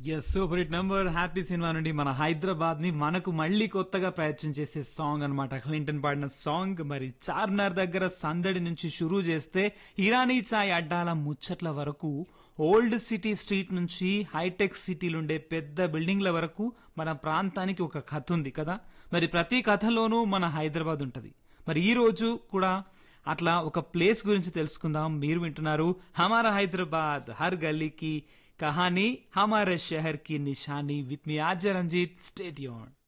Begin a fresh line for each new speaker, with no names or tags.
yes super hit number Happy cinema నుండి మన హైదరాబాద్ ని మనకు మళ్ళీ కొత్తగా ప్రయత్నం చేసే సాంగ్ అన్నమాట క్లింటన్ పాడిన సాంగ్ మరి చార్మినార్ దగ్గర సందడి నుంచి షురూ చేస్తే ఇరానీ చాయ్ అడ్డాల ముచ్చట్ల వరకు ఓల్డ్ సిటీ స్ట్రీట్ నుంచి హైటెక్ సిటీలుండే పెద్ద బిల్డింగ్ల వరకు మన ప్రాంతానికి ఒక కథ ఉంది కదా మరి ప్రతి కథలోనూ మన హైదరాబాద్ ఉంటది మరి ఈ రోజు కూడా అట్లా ఒక ప్లేస్ గురించి తెలుసుకుందాం మీరు వింటున్నారు హమారా హైదరాబాద్ హర్ గల్లీకి కహానీ హమారే షహర్ కి నిషానీ with me RJ Ranjith stadium